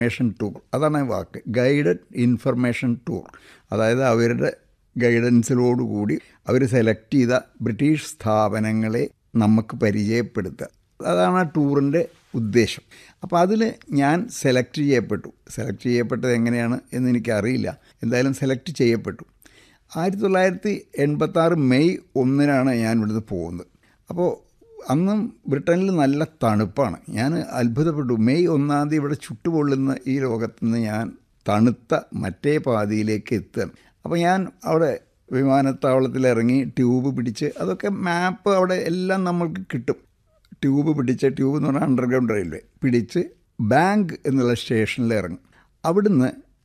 information tour അതാണ് ആ വാക്ക് guided information tour അതായത് അവരുടെ ഗൈഡൻസിലോടുകൂടി അവർ സെലക്ട് ചെയ്ത ബ്രിട്ടീഷ് സ്ഥാപനങ്ങളെ നമുക്ക് പരിചയപ്പെടുത്തുക അതാണ് ആ ടൂറിൻ്റെ ഉദ്ദേശം അപ്പോൾ അതിൽ ഞാൻ സെലക്ട് ചെയ്യപ്പെട്ടു സെലക്ട് ചെയ്യപ്പെട്ടത് എങ്ങനെയാണ് എന്ന് എനിക്കറിയില്ല എന്തായാലും സെലക്ട് ചെയ്യപ്പെട്ടു ആയിരത്തി തൊള്ളായിരത്തി എൺപത്താറ് മെയ് ഒന്നിനാണ് ഞാൻ ഇവിടുന്ന് പോകുന്നത് അപ്പോൾ അന്നും ബ്രിട്ടനിൽ നല്ല തണുപ്പാണ് ഞാൻ അത്ഭുതപ്പെട്ടു മെയ് ഒന്നാം തീയതി ഇവിടെ ചുട്ടുപൊള്ളുന്ന ഈ ലോകത്ത് നിന്ന് ഞാൻ തണുത്ത മറ്റേ പാതിയിലേക്ക് എത്തുകയാണ് അപ്പോൾ ഞാൻ അവിടെ വിമാനത്താവളത്തിൽ ഇറങ്ങി ട്യൂബ് പിടിച്ച് അതൊക്കെ മാപ്പ് അവിടെ എല്ലാം നമ്മൾക്ക് കിട്ടും ട്യൂബ് പിടിച്ച് ട്യൂബ് എന്ന് പറഞ്ഞാൽ അണ്ടർഗ്രൗണ്ട് റെയിൽവേ പിടിച്ച് ബാങ്ക് എന്നുള്ള സ്റ്റേഷനിൽ ഇറങ്ങും അവിടുന്ന്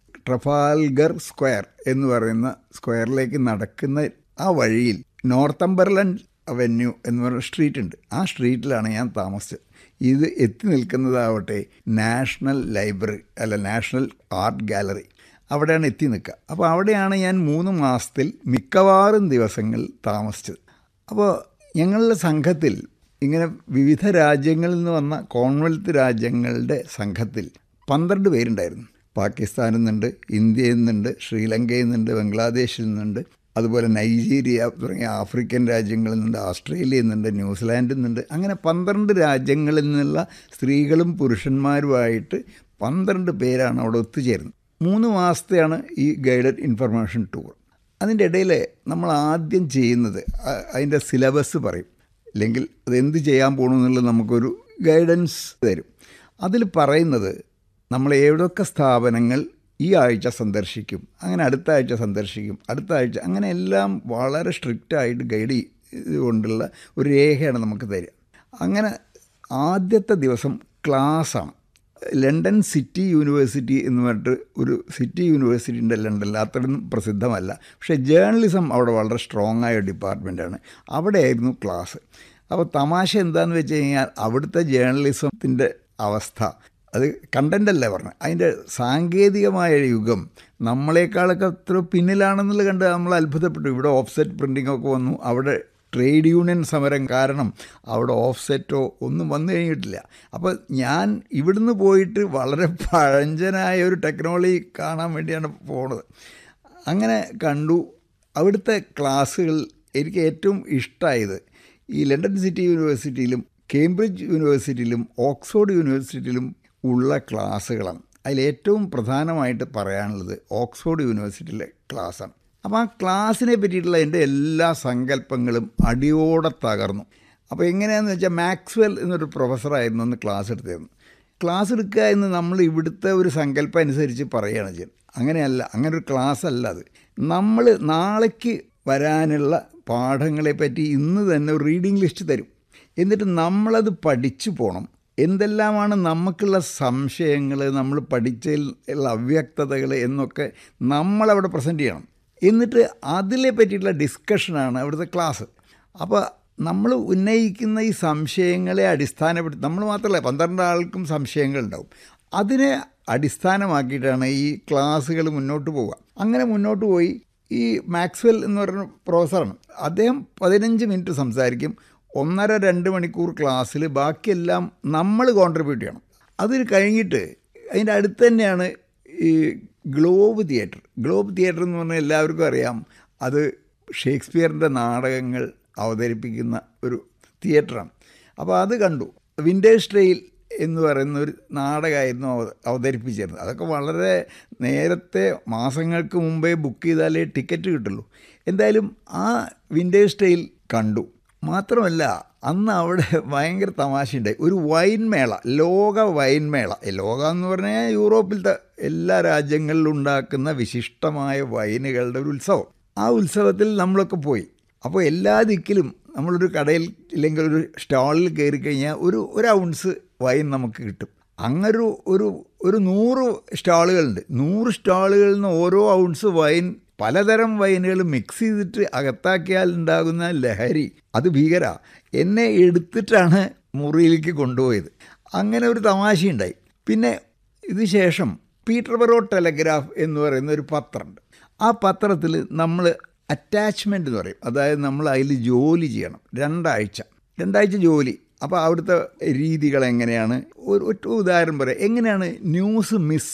ട്രഫാൽഗർ സ്ക്വയർ എന്ന് പറയുന്ന സ്ക്വയറിലേക്ക് നടക്കുന്ന ആ വഴിയിൽ നോർത്തംബർലൻഡ് അവന്യൂ എന്ന് പറയുന്ന സ്ട്രീറ്റ് ഉണ്ട് ആ സ്ട്രീറ്റിലാണ് ഞാൻ താമസിച്ചത് ഇത് എത്തി നിൽക്കുന്നതാവട്ടെ നാഷണൽ ലൈബ്രറി അല്ല നാഷണൽ ആർട്ട് ഗാലറി അവിടെയാണ് എത്തി നിൽക്കുക അപ്പോൾ അവിടെയാണ് ഞാൻ മൂന്ന് മാസത്തിൽ മിക്കവാറും ദിവസങ്ങൾ താമസിച്ചത് അപ്പോൾ ഞങ്ങളുടെ സംഘത്തിൽ ഇങ്ങനെ വിവിധ രാജ്യങ്ങളിൽ നിന്ന് വന്ന കോമൺവെൽത്ത് രാജ്യങ്ങളുടെ സംഘത്തിൽ പന്ത്രണ്ട് പേരുണ്ടായിരുന്നു പാകിസ്ഥാനിൽ നിന്നുണ്ട് ഇന്ത്യയിൽ നിന്നുണ്ട് ശ്രീലങ്കയിൽ നിന്നുണ്ട് ബംഗ്ലാദേശിൽ നിന്നുണ്ട് അതുപോലെ നൈജീരിയ തുടങ്ങിയ ആഫ്രിക്കൻ രാജ്യങ്ങളിൽ നിന്നുണ്ട് ഓസ്ട്രേലിയയിൽ നിന്നുണ്ട് ന്യൂസിലാൻഡിൽ നിന്നുണ്ട് അങ്ങനെ പന്ത്രണ്ട് രാജ്യങ്ങളിൽ നിന്നുള്ള സ്ത്രീകളും പുരുഷന്മാരുമായിട്ട് പന്ത്രണ്ട് പേരാണ് അവിടെ ഒത്തുചേരുന്നത് മൂന്ന് മാസത്തെയാണ് ഈ ഗൈഡഡ് ഇൻഫർമേഷൻ ടൂർ അതിൻ്റെ ഇടയിൽ നമ്മൾ ആദ്യം ചെയ്യുന്നത് അതിൻ്റെ സിലബസ് പറയും അല്ലെങ്കിൽ അതെന്ത് ചെയ്യാൻ പോകണമെന്നുള്ളത് നമുക്കൊരു ഗൈഡൻസ് തരും അതിൽ പറയുന്നത് നമ്മൾ ഏതൊക്കെ സ്ഥാപനങ്ങൾ ഈ ആഴ്ച സന്ദർശിക്കും അങ്ങനെ അടുത്ത ആഴ്ച സന്ദർശിക്കും അടുത്ത ആഴ്ച അങ്ങനെ എല്ലാം വളരെ സ്ട്രിക്റ്റായിട്ട് ഗൈഡ് കൊണ്ടുള്ള ഒരു രേഖയാണ് നമുക്ക് തരിക അങ്ങനെ ആദ്യത്തെ ദിവസം ക്ലാസ്സാണ് ലണ്ടൻ സിറ്റി യൂണിവേഴ്സിറ്റി എന്ന് പറഞ്ഞിട്ട് ഒരു സിറ്റി യൂണിവേഴ്സിറ്റി ഉണ്ട് ലണ്ടനിൽ അത്രയൊന്നും പ്രസിദ്ധമല്ല പക്ഷേ ജേർണലിസം അവിടെ വളരെ സ്ട്രോങ് ആയ ഡിപ്പാർട്ട്മെൻറ്റാണ് അവിടെയായിരുന്നു ക്ലാസ് അപ്പോൾ തമാശ എന്താണെന്ന് വെച്ച് കഴിഞ്ഞാൽ അവിടുത്തെ ജേർണലിസത്തിൻ്റെ അവസ്ഥ അത് കണ്ടൻ്റ് അല്ലേ പറഞ്ഞത് അതിൻ്റെ സാങ്കേതികമായ യുഗം നമ്മളെക്കാളൊക്കെ അത്ര പിന്നിലാണെന്നുള്ളത് കണ്ട് നമ്മൾ അത്ഭുതപ്പെട്ടു ഇവിടെ ഓഫ്സെറ്റ് പ്രിൻറ്റിംഗ് ഒക്കെ വന്നു അവിടെ ട്രേഡ് യൂണിയൻ സമരം കാരണം അവിടെ ഓഫ്സെറ്റോ ഒന്നും വന്നു കഴിഞ്ഞിട്ടില്ല അപ്പോൾ ഞാൻ ഇവിടുന്ന് പോയിട്ട് വളരെ പഴഞ്ചനായ ഒരു ടെക്നോളജി കാണാൻ വേണ്ടിയാണ് പോണത് അങ്ങനെ കണ്ടു അവിടുത്തെ ക്ലാസ്സുകൾ എനിക്ക് ഏറ്റവും ഇഷ്ടമായത് ഈ ലണ്ടൻ സിറ്റി യൂണിവേഴ്സിറ്റിയിലും കേംബ്രിഡ്ജ് യൂണിവേഴ്സിറ്റിയിലും ഓക്സ്ഫോർഡ് യൂണിവേഴ്സിറ്റിയിലും ഉള്ള ക്ലാസ്സുകളാണ് അതിലേറ്റവും പ്രധാനമായിട്ട് പറയാനുള്ളത് ഓക്സ്ഫോർഡ് യൂണിവേഴ്സിറ്റിയിലെ ക്ലാസ്സാണ് അപ്പോൾ ആ ക്ലാസ്സിനെ പറ്റിയിട്ടുള്ള എൻ്റെ എല്ലാ സങ്കല്പങ്ങളും അടിയോടെ തകർന്നു അപ്പോൾ എങ്ങനെയാണെന്ന് വെച്ചാൽ മാക്സ്വെൽ എന്നൊരു പ്രൊഫസറായിരുന്നു അന്ന് ക്ലാസ് എടുത്തിരുന്നു ക്ലാസ് എടുക്കുക എന്ന് നമ്മൾ ഇവിടുത്തെ ഒരു സങ്കല്പം അനുസരിച്ച് പറയുകയാണ് ചെയ്യുന്നത് അങ്ങനെയല്ല അങ്ങനെ ഒരു ക്ലാസ് അല്ല അത് നമ്മൾ നാളേക്ക് വരാനുള്ള പാഠങ്ങളെ പറ്റി ഇന്ന് തന്നെ ഒരു റീഡിംഗ് ലിസ്റ്റ് തരും എന്നിട്ട് നമ്മളത് പഠിച്ചു പോകണം എന്തെല്ലാമാണ് നമുക്കുള്ള സംശയങ്ങൾ നമ്മൾ പഠിച്ചതിൽ ഉള്ള അവ്യക്തതകൾ എന്നൊക്കെ നമ്മളവിടെ പ്രസൻറ്റ് ചെയ്യണം എന്നിട്ട് അതിനെ പറ്റിയിട്ടുള്ള ഡിസ്കഷനാണ് അവിടുത്തെ ക്ലാസ് അപ്പോൾ നമ്മൾ ഉന്നയിക്കുന്ന ഈ സംശയങ്ങളെ അടിസ്ഥാനപ്പെടുത്തി നമ്മൾ മാത്രമല്ല പന്ത്രണ്ട് ആൾക്കും സംശയങ്ങളുണ്ടാവും അതിനെ അടിസ്ഥാനമാക്കിയിട്ടാണ് ഈ ക്ലാസ്സുകൾ മുന്നോട്ട് പോവുക അങ്ങനെ മുന്നോട്ട് പോയി ഈ മാക്സ്വെൽ എന്ന് പറയുന്ന പ്രൊഫസറാണ് അദ്ദേഹം പതിനഞ്ച് മിനിറ്റ് സംസാരിക്കും ഒന്നര രണ്ട് മണിക്കൂർ ക്ലാസ്സിൽ ബാക്കിയെല്ലാം നമ്മൾ കോൺട്രിബ്യൂട്ട് ചെയ്യണം അതിൽ കഴിഞ്ഞിട്ട് അതിൻ്റെ അടുത്ത് തന്നെയാണ് ഈ ഗ്ലോബ് തിയേറ്റർ ഗ്ലോബ് തിയേറ്റർ എന്ന് പറഞ്ഞാൽ എല്ലാവർക്കും അറിയാം അത് ഷേക്സ്പിയറിൻ്റെ നാടകങ്ങൾ അവതരിപ്പിക്കുന്ന ഒരു തിയേറ്ററാണ് അപ്പോൾ അത് കണ്ടു വിൻറ്റേജ് ട്രെയിൽ എന്ന് പറയുന്ന ഒരു നാടകമായിരുന്നു അവതരിപ്പിച്ചിരുന്നത് അതൊക്കെ വളരെ നേരത്തെ മാസങ്ങൾക്ക് മുമ്പേ ബുക്ക് ചെയ്താലേ ടിക്കറ്റ് കിട്ടുള്ളൂ എന്തായാലും ആ വിൻറ്റേജ് ട്രെയിൽ കണ്ടു മാത്രമല്ല അന്ന് അവിടെ ഭയങ്കര തമാശയുണ്ടായി ഒരു വൈൻ മേള ലോക വൈൻ മേള ലോക എന്ന് പറഞ്ഞാൽ യൂറോപ്പിലത്തെ എല്ലാ രാജ്യങ്ങളിലും ഉണ്ടാക്കുന്ന വിശിഷ്ടമായ വൈനുകളുടെ ഒരു ഉത്സവം ആ ഉത്സവത്തിൽ നമ്മളൊക്കെ പോയി അപ്പോൾ എല്ലാ ദിക്കിലും നമ്മളൊരു കടയിൽ ഇല്ലെങ്കിൽ ഒരു സ്റ്റാളിൽ കയറി കഴിഞ്ഞാൽ ഒരു ഒരു ഔൺസ് വൈൻ നമുക്ക് കിട്ടും അങ്ങനൊരു ഒരു ഒരു നൂറ് സ്റ്റാളുകളുണ്ട് നൂറ് സ്റ്റാളുകളിൽ നിന്ന് ഓരോ ഔൺസ് വൈൻ പലതരം വൈനുകൾ മിക്സ് ചെയ്തിട്ട് അകത്താക്കിയാൽ ഉണ്ടാകുന്ന ലഹരി അത് ഭീകര എന്നെ എടുത്തിട്ടാണ് മുറിയിലേക്ക് കൊണ്ടുപോയത് അങ്ങനെ ഒരു തമാശയുണ്ടായി പിന്നെ ഇത് ശേഷം പീറ്റർബറോ ടെലഗ്രാഫ് എന്ന് പറയുന്ന ഒരു പത്രമുണ്ട് ആ പത്രത്തിൽ നമ്മൾ അറ്റാച്ച്മെൻ്റ് എന്ന് പറയും അതായത് നമ്മൾ അതിൽ ജോലി ചെയ്യണം രണ്ടാഴ്ച രണ്ടാഴ്ച ജോലി അപ്പോൾ അവിടുത്തെ രീതികൾ എങ്ങനെയാണ് ഒരു ഒറ്റ ഉദാഹരണം പറയാം എങ്ങനെയാണ് ന്യൂസ് മിസ്